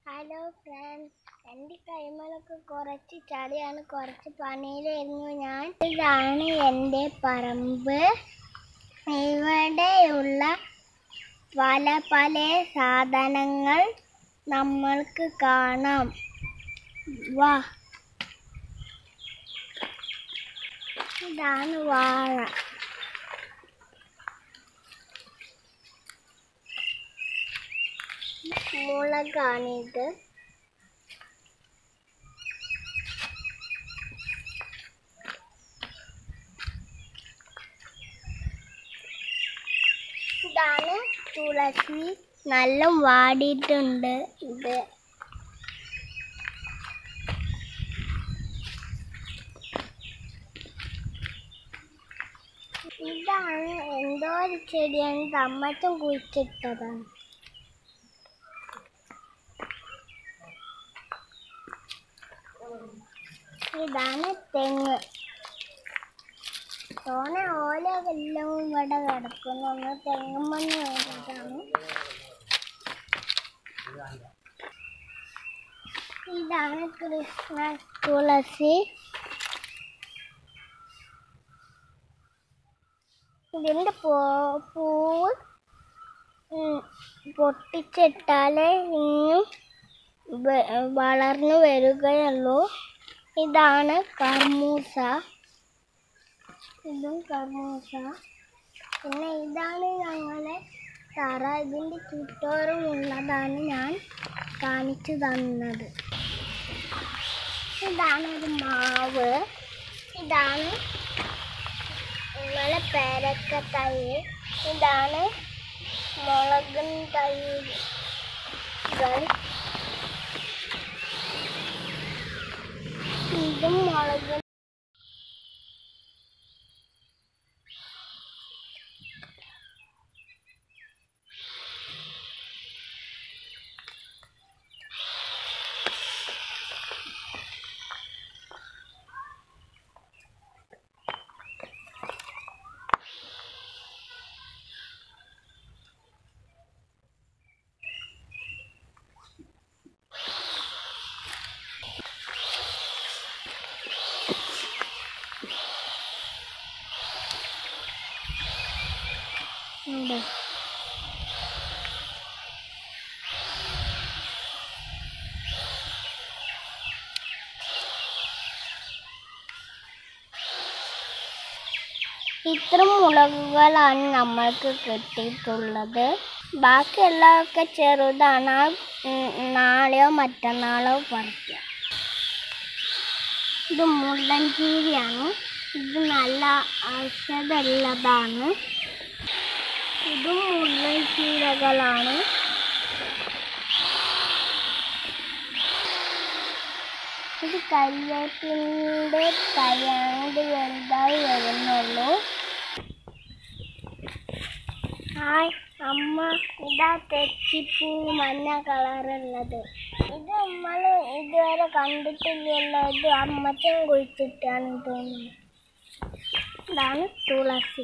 hello friends എൻ്റെ കൈമലൊക്കെ കുറച്ച് ചളിയാണ് കുറച്ച് പണിയിലായിരുന്നു ഞാൻ ഇതാണ് എൻ്റെ പറമ്പ് ഇവിടെയുള്ള പല പല സാധനങ്ങൾ നമ്മൾക്ക് കാണാം വാ ഇതാണ് വാഴ മുളകാണിത് ഇതാണ് തുളസി നല്ല വാടിയിട്ടുണ്ട് ഇത് ഇതാണ് എന്തോ ഒരു ചെടിയാണ് തമ്മച്ചും കുഴിച്ചിട്ടതാണ് ഇതാണ് തെങ്ങ് തോന ഓലകളെല്ലാം ഇവിടെ കിടക്കുന്നു ഒന്ന് തെങ്ങുമണ്ണ് വേണ്ടതാണ് ഇതാണ് കൃഷ്ണ തുളസി ഇതിൻ്റെ പൂ പൂവ് ഉം, പൊട്ടിച്ചിട്ടാലേ ഇനിയും വ- വളർന്നു വരികയുള്ളൂ ഇതാണ് കർമൂസ ഇതും കർമൂസ പിന്നെ ഇതാണ് ഞങ്ങളെ തറ ഇതിൻ്റെ ചുറ്റോറും ഉള്ളതാണ് ഞാൻ കാണിച്ചു തന്നത് ഇതാണ് ഒരു മാവ് ഇതാണ് ഞങ്ങളെ പേരക്ക തൈ ഇതാണ് മുളകും തൈകൾ ഇതും മുളക് ഉണ്ട് ഇത്ര മുളകുകളാണ് നമ്മൾക്ക് കിട്ടിയിട്ടുള്ളത് ബാക്കിയുള്ളതൊക്കെ ചെറുതാണ് ആ, ഉം, നാളെയോ മറ്റന്നാളോ പറിക്കാം ഇത് മുള്ളൻചീരിയാണ് ഇത് നല്ല ഔഷധമുള്ളതാണ് ഇതും മുള്ളൻചീരകളാണ് ഇത് കരിവേപ്പിൻ്റെ തയ്യാണ് ഇത് വലുതായി വരുന്നുള്ളൂ ഹായ് അമ്മ ഇതാ തെച്ചിപ്പൂ മഞ്ഞ കളറുള്ളത് ഇത് നമ്മൾ ഇതുവരെ കണ്ടിട്ടില്ലല്ലോ ഇത് അമ്മച്ചൻ കുഴിച്ചിട്ടാണ് തോന്നുന്നത് ഇതാണ് തുളസി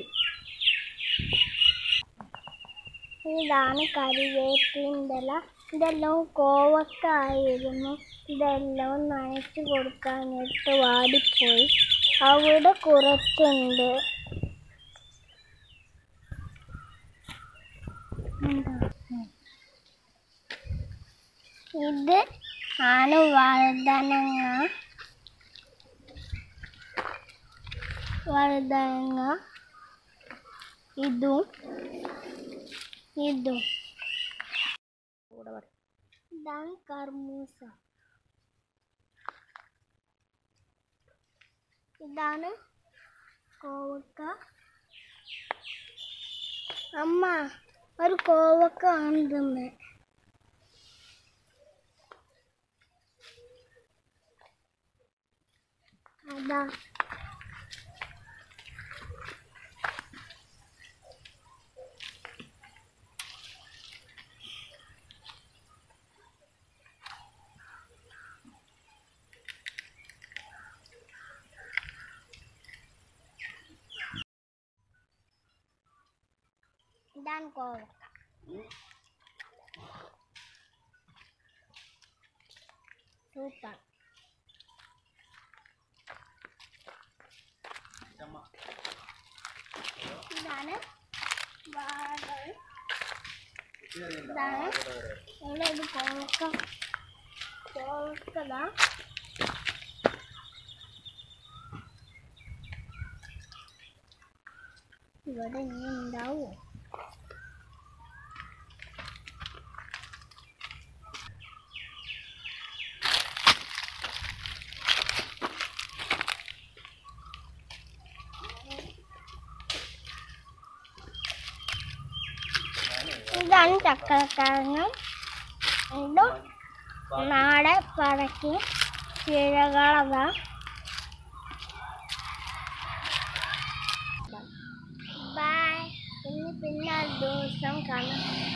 ഇതാണ് കരിവേപ്പിൻ്റെ ഇല ഇതെല്ലാം കോവക്ക ആയിരുന്നു ഇതെല്ലാം നനച്ച് കൊടുക്കാനായിട്ട് വാടിപ്പോയി അവിടെ കുറച്ചുണ്ട് ഇത് ആണ് വഴുതനങ്ങ വഴുതനങ്ങ ഇതും ഇതും ഇതാണ് കർമൂസ ഇതാണ് കോവക്ക അമ്മ ഒരു കോവക്ക കാണുന്നത് അതാ ഇതാണ് കോവക്ക സൂപ്പർ ഇതാണ് വാഴകൾ ഇതാണ് ഇവിടെ ഇത് കോവക്ക കോവക്കതാ ഇവിടെ ഇനി ഉണ്ടാവോ ഇതാണ് ചക്കരക്കിഴങ്ങ് ഇതും നാടെ പടക്കി കിഴകളതാ ബൈ ഇനി പിന്നെ ഒരു ദിവസം കാണാം